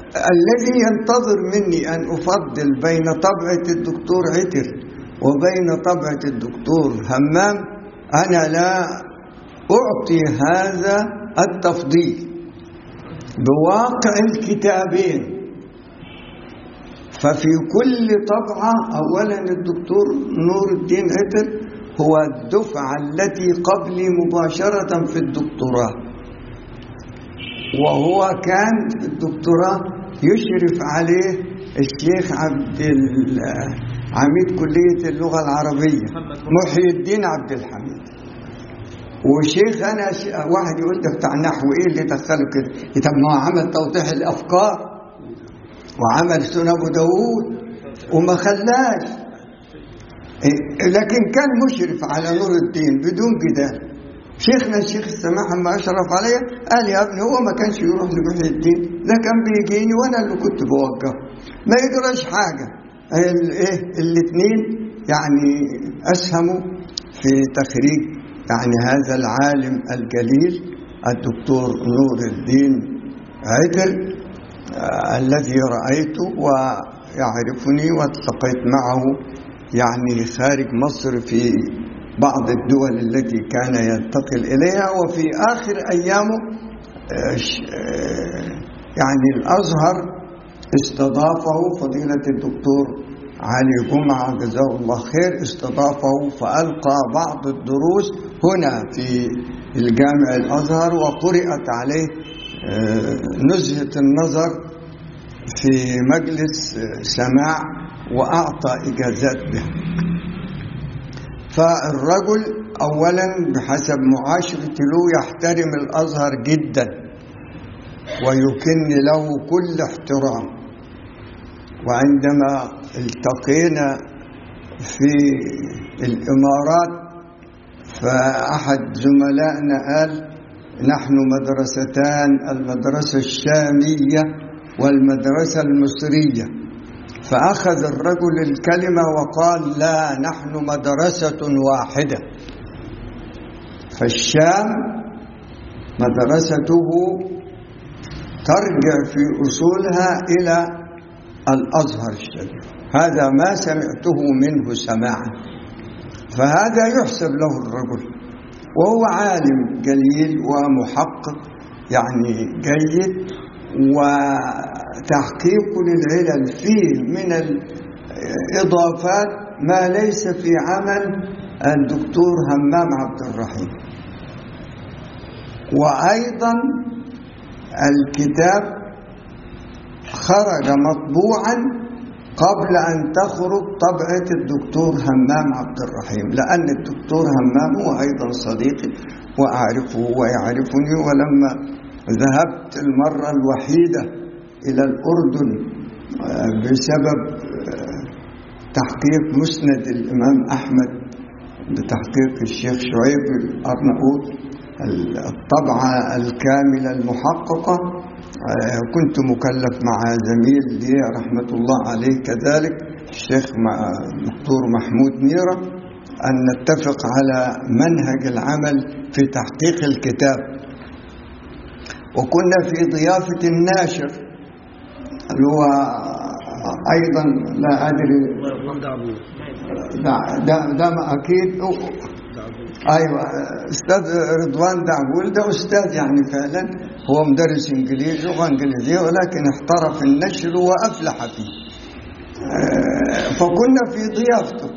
الذي ينتظر مني أن أفضل بين طبعة الدكتور عتر وبين طبعة الدكتور همام أنا لا أعطي هذا التفضيل بواقع الكتابين ففي كل طبعة أولا الدكتور نور الدين عتر هو الدفعة التي قبلي مباشرة في الدكتوراه وهو كان في الدكتوراه يشرف عليه الشيخ عبد عميد كلية اللغة العربية محي الدين عبد الحميد وشيخ أنا ش... واحد يقول ده بتاع نحو إيه اللي دخله كده طب ما هو عمل توضيح الأفكار وعمل سنن أبو داوود وما خلاش لكن كان مشرف على نور الدين بدون جدال شيخنا الشيخ السماح لما اشرف عليا قال يا ابني هو ما كانش يروح لمحي الدين ده كان بيجيني وانا اللي كنت بوجهه ما يجراش حاجه الايه الاثنين يعني اسهموا في تخريج يعني هذا العالم الجليل الدكتور نور الدين عتر آه الذي رايته ويعرفني والتقيت معه يعني خارج مصر في بعض الدول التي كان ينتقل إليها وفي آخر أيامه يعني الأزهر استضافه فضيلة الدكتور علي جمعة جزاه الله خير استضافه فألقى بعض الدروس هنا في الجامع الأزهر وقرأت عليه نزهة النظر في مجلس سماع وأعطى إجازات به فالرجل أولا بحسب معاشرة له يحترم الأزهر جدا ويكن له كل احترام وعندما التقينا في الإمارات فأحد زملائنا قال نحن مدرستان المدرسة الشامية والمدرسة المصرية فأخذ الرجل الكلمة وقال لا نحن مدرسة واحدة فالشام مدرسته ترجع في أصولها إلى الأزهر الشريف هذا ما سمعته منه سماعا فهذا يحسب له الرجل وهو عالم جليل ومحقق يعني جيد وتحقيق للعلل فيه من الإضافات ما ليس في عمل الدكتور همام عبد الرحيم وأيضا الكتاب خرج مطبوعا قبل أن تخرج طبعة الدكتور همام عبد الرحيم لأن الدكتور همام هو أيضا صديقي وأعرفه ويعرفني ولما ذهبت المرة الوحيدة إلى الأردن بسبب تحقيق مسند الإمام أحمد بتحقيق الشيخ شعيب الأرناؤوط الطبعة الكاملة المحققة كنت مكلف مع زميل لي رحمة الله عليه كذلك الشيخ دكتور محمود ميرة أن نتفق على منهج العمل في تحقيق الكتاب وكنا في ضيافة الناشر اللي هو أيضا لا أدري ده, ده, ده ما أكيد أيوة أستاذ رضوان دعبول ده أستاذ يعني فعلا هو مدرس إنجليزي لغة إنجليزية ولكن احترف النشر وأفلح فيه فكنا في ضيافته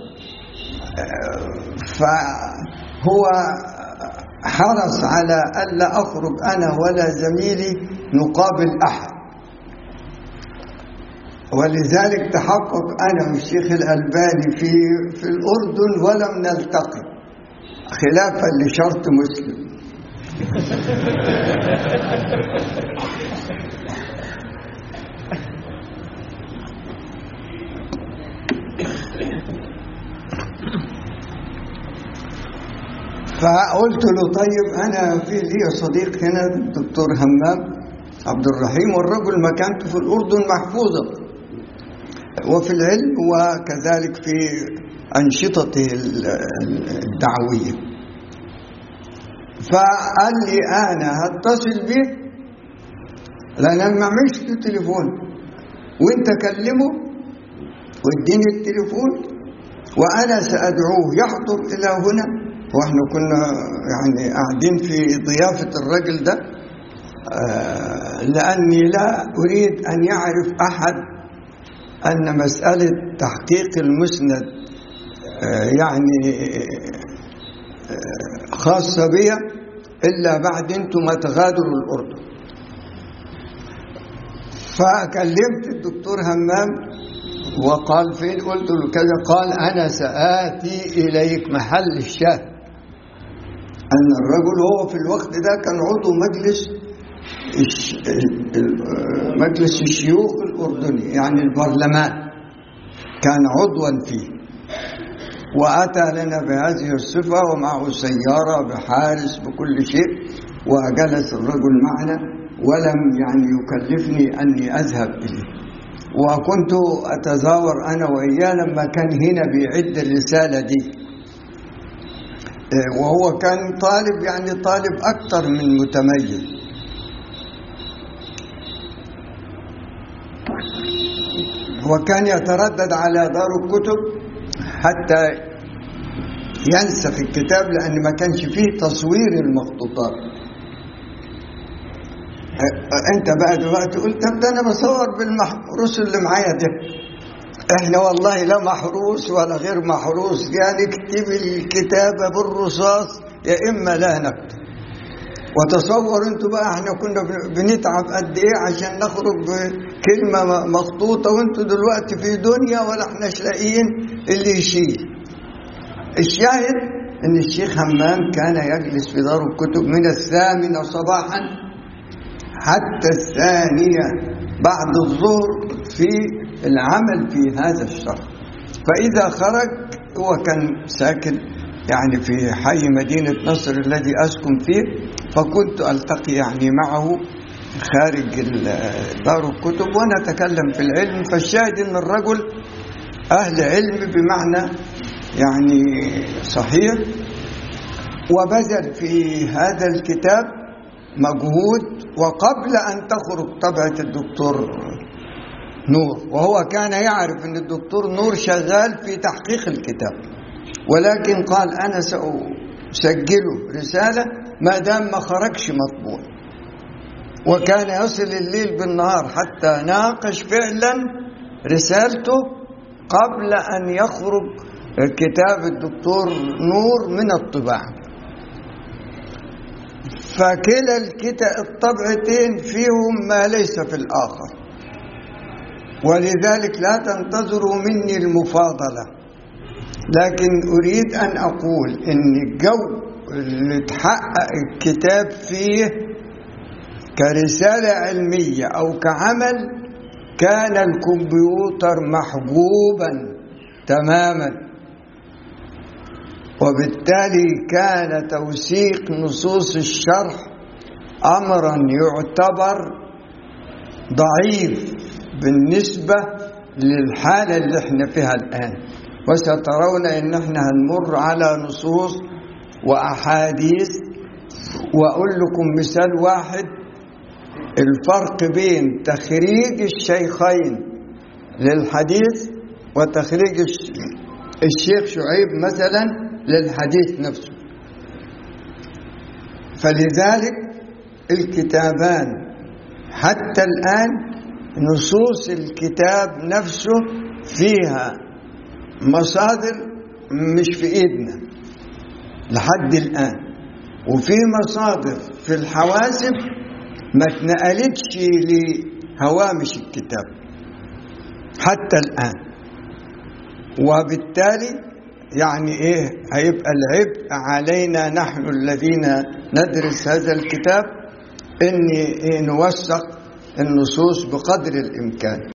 فهو حرص على ألا أخرج أنا ولا زميلي نقابل أحد ولذلك تحقق أنا والشيخ الألباني في في الأردن ولم نلتقي خلافا لشرط مسلم فقلت له طيب أنا في لي صديق هنا الدكتور همام عبد الرحيم والرجل مكانته في الأردن محفوظة وفي العلم وكذلك في أنشطته الدعوية فقال لي أنا هتصل بك لأن أنا ما أعملش له تليفون وأنت كلمه واديني التليفون وأنا سأدعوه يحضر إلى هنا وإحنا كنا يعني قاعدين في ضيافة الرجل ده آه، لأني لا أريد أن يعرف أحد أن مسألة تحقيق المسند آه، يعني آه، خاصة بي إلا بعد أنتم ما تغادروا الأردن فكلمت الدكتور همام وقال فين قلت له كذا قال أنا سآتي إليك محل الشاهد أن الرجل هو في الوقت ده كان عضو مجلس الش... ال- ال- مجلس الشيوخ الأردني يعني البرلمان كان عضوا فيه وأتى لنا بهذه الصفة ومعه سيارة بحارس بكل شيء وجلس الرجل معنا ولم يعني يكلفني أني أذهب إليه وكنت أتزاور أنا وإياه لما كان هنا بيعد الرسالة دي إيه، وهو كان طالب يعني طالب أكثر من متميز وكان يتردد على دار الكتب حتى ينسخ الكتاب لأن ما كانش فيه تصوير المخطوطات أ- انت بقى دلوقتي قلت طب ده انا بصور بالمحروس اللي معايا ده احنا والله لا محروس ولا غير محروس يعني اكتب الكتابة بالرصاص يا اما لا نكتب وتصور انتوا بقى احنا كنا بن- بنتعب قد ايه عشان نخرج بكلمة م- مخطوطة وانتوا دلوقتي في دنيا ولا احناش لاقيين اللي يشيل الشاهد ان الشيخ همام كان يجلس في دار الكتب من الثامنة صباحا حتى الثانية بعد الظهر في العمل في هذا الشرح فإذا خرج هو كان ساكن يعني في حي مدينة نصر الذي أسكن فيه فكنت ألتقي يعني معه خارج ال- دار الكتب ونتكلم في العلم فالشاهد أن الرجل أهل علم بمعنى يعني صحيح وبذل في هذا الكتاب مجهود وقبل أن تخرج طبعة الدكتور نور وهو كان يعرف أن الدكتور نور شغال في تحقيق الكتاب ولكن قال أنا سأسجله رسالة ما دام ما خرجش مطبوع وكان يصل الليل بالنهار حتى ناقش فعلا رسالته قبل أن يخرج كتاب الدكتور نور من الطباعة فكلا الكتا الطبعتين فيهم ما ليس في الآخر ولذلك لا تنتظروا مني المفاضلة لكن أريد أن أقول إن الجو اللي تحقق الكتاب فيه كرسالة علمية أو كعمل كان الكمبيوتر محجوبا تماما وبالتالي كان توثيق نصوص الشرح امرا يعتبر ضعيف بالنسبه للحاله اللي احنا فيها الان وسترون ان احنا هنمر على نصوص واحاديث واقول لكم مثال واحد الفرق بين تخريج الشيخين للحديث وتخريج الشيخ شعيب مثلا للحديث نفسه فلذلك الكتابان حتى الآن نصوص الكتاب نفسه فيها مصادر مش في ايدنا لحد الآن وفي مصادر في الحواسب ما اتنقلتش لهوامش الكتاب حتى الآن وبالتالي يعني ايه هيبقى العبء علينا نحن الذين ندرس هذا الكتاب ان إيه نوثق النصوص بقدر الامكان